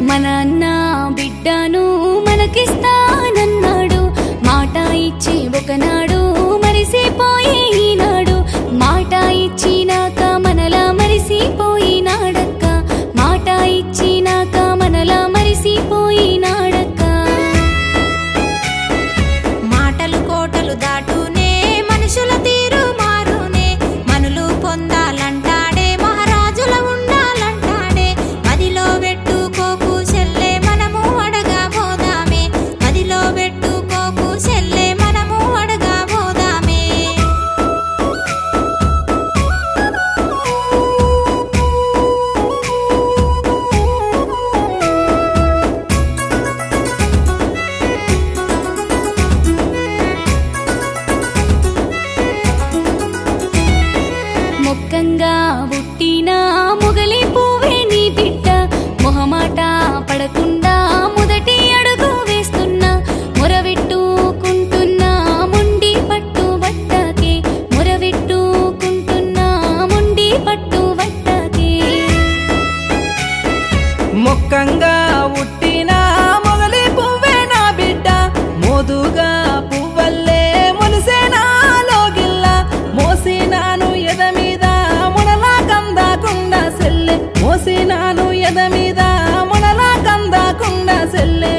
మన అన్న బిడ్డను మనకిస్తానన్నాడు మాట ఇచ్చి ఒకనాడు మరిసిపోయే ఈనాడు మాట ఇచ్చినాక మనలా మరిసిపోయినాడక్క మాట ఇచ్చినాక మనలా మరిసిపోయినాడక్క మాటలు కోటలు దాటునే మనుషుల తీరు మారునే మనులు పొందాలంటాడే మహారాజుల ఉండాలంటాడే మదిలో పెట్టుకోకు చెల్లే మనము అడగా పోదామే మదిలో పెట్టుకోకు చెల్లే మనము అడగా పోదామే మొక్కంగా పుట్టిన మొగలి పువ్వే నీ బిడ్డ మొహమాట పడకుండా మొదటి అడుగు వేస్తున్నా మొరవిట్టుకుంటున్నా ముండి పట్టు బట్టకే మొరవిట్టుకుంటున్నా ముండి పట్టు బట్టకే మొక్కంగా ఉట్టిన మొగలి పువ్వే నా బిడ్డ మోదుగా పువ్వల్లే మొలిసే నాలో గిల్ల మోసినాను ఎద మీద మునలా కందాకుండా సెల్లె మోసినాను ఎద మీద మునలా కందాకుండా సెల్లె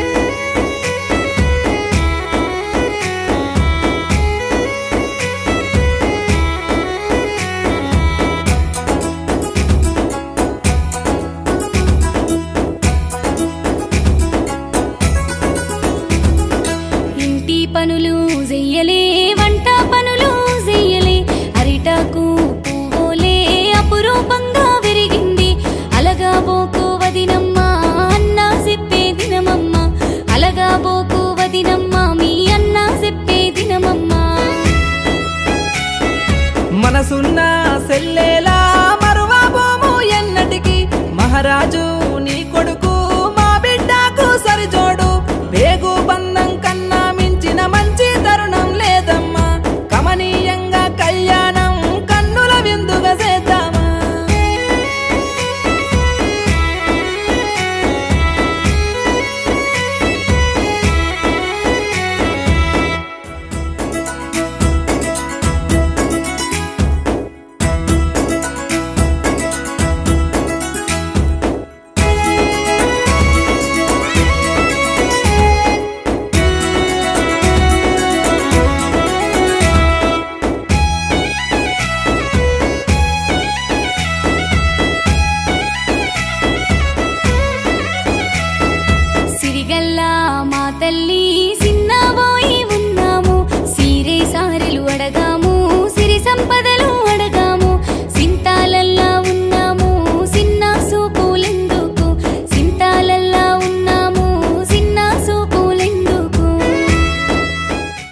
ఇంటి పనులు చెయ్యలే వంట పనులు చెయ్యలే అరిటాకు పువ్వులే అపురూపంగా విరిగింది అలగా బోకు వదినమ్మ అన్న చెప్పే దినమమ్మ అలగా బోకు వదినమ్మ మీ అన్న చెప్పే దినమమ్మ మనసున్న సెల్లేలా మరువబోము ఎన్నటికి మహారాజు నీ కొడుకు